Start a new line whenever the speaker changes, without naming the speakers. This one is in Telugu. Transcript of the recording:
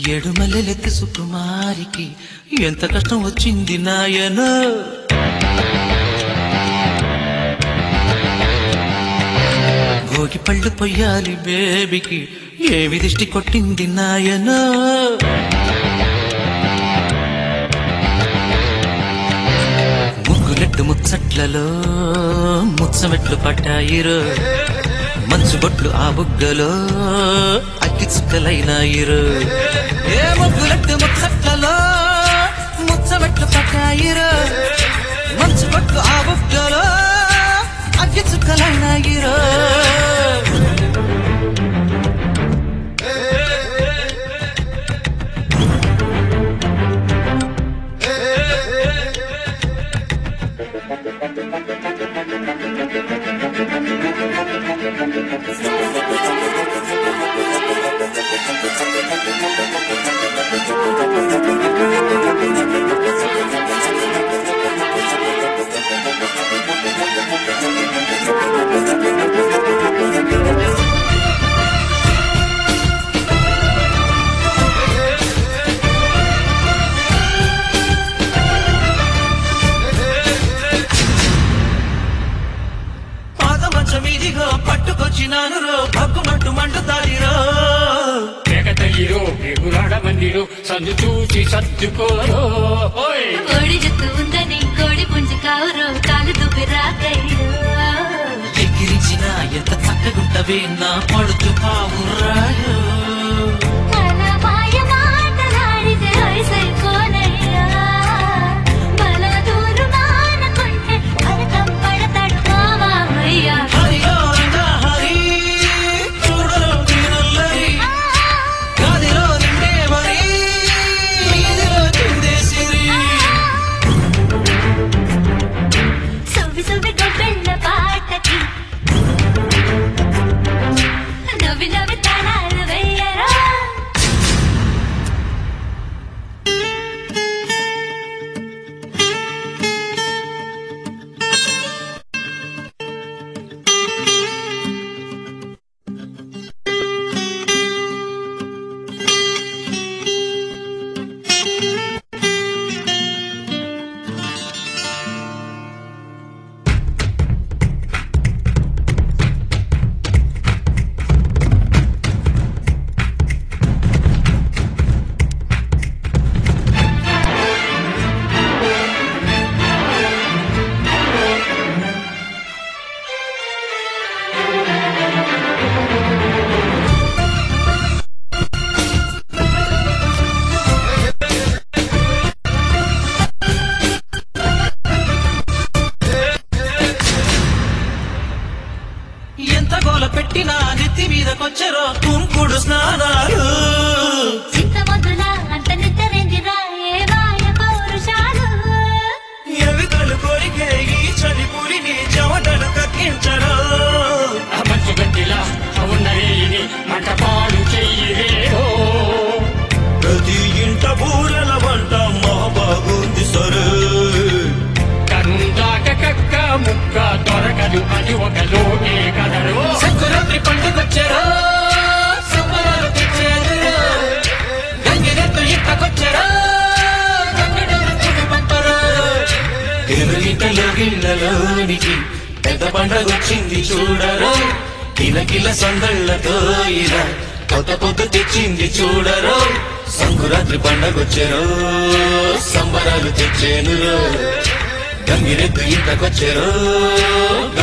ఏడు మల్లెలెత్తి సుకుమారికి ఎంత కష్టం వచ్చింది నాయనో భోగి పళ్ళు పొయ్యాలి బేబీకి ఏమి దిష్టి కొట్టింది నాయనో ముగ్గులెట్టు ముచ్చట్లలో ముచ్చమెట్లు పట్టాయిరో మంచు బొట్లు ఆ బుగ్గలో అగ్గి చుక్కలైనాయిరు ఏ ముగ్గులెట్టు ముచ్చట్లలో ముచ్చమెట్లు పట్టాయిరో మంచు బొట్లు ఆ బుగ్గలో అగ్గి చుక్కలైనాయిరో పాత మంచం ఇదిగో పట్టుకొచ్చినాను రో భగ్గుమంటూ మండుతాడిరో
తెగతయ్యిరో ఎగురాడ మందిరో సందు చూసి సర్దుకోరో ఓయ్
కోడి జుట్టు ఉందని కోడి పుంజు కావురు కాలు దుబ్బి రాకయ్యో
ఎగిరించిన ఎంత చక్కగుంటవే నా పడుచు పావురాయో
అలా మాయ మాటలాడితే వయసైపోనయ్యా బల దూరు నానకుంటే భరతం పడతాడు మామయ్య
హరియో రంగా హరి చూడలో తీరల్లరి గదిలో నిండే మరి ఇదిలో చిందేసిరి
సువి సువి గొప్పెళ్ళ పాటకి నవ్వి నవ్వి తాళాలు వెయ్యరా
ఎంత గోల పెట్టినా నెత్తి మీదకొచ్చరో కుంకుడు స్నానాలు
చింత మొదల అంత నిద్రెందిరా ఏ వాయ పౌరుషాలు
ఎవితలు కొరికే ఈ చలి పులిని చెమటలు కక్కించరు
ఆ మంచు గడ్డిలా ఉన్నరేని మంట పాడు చెయ్యిరే ఓ
ప్రతి ఇంట బూరెల వంట మా బాగుంది సరే
కరుందాక కక్క ముక్క దొరకదు అది ఒక లోకే కదరు
సంకురాత్రి పండుగొచ్చారో సంబరాలు తెచ్చేదిరో గంగిరెత్తు ఇక్కకొచ్చారో గంగిడోరు చుడి పంపరు ఎరుగింటలో గిళ్ళలోనికి పెద్ద పండగొచ్చింది చూడరో కిలకిల సందళ్ళతో ఇలా కొత్త పొద్దు తెచ్చింది చూడరో సంకురాత్రి పండగొచ్చారో సంబరాలు తెచ్చేనురో గంగిరెద్దు ఇంతకొచ్చారో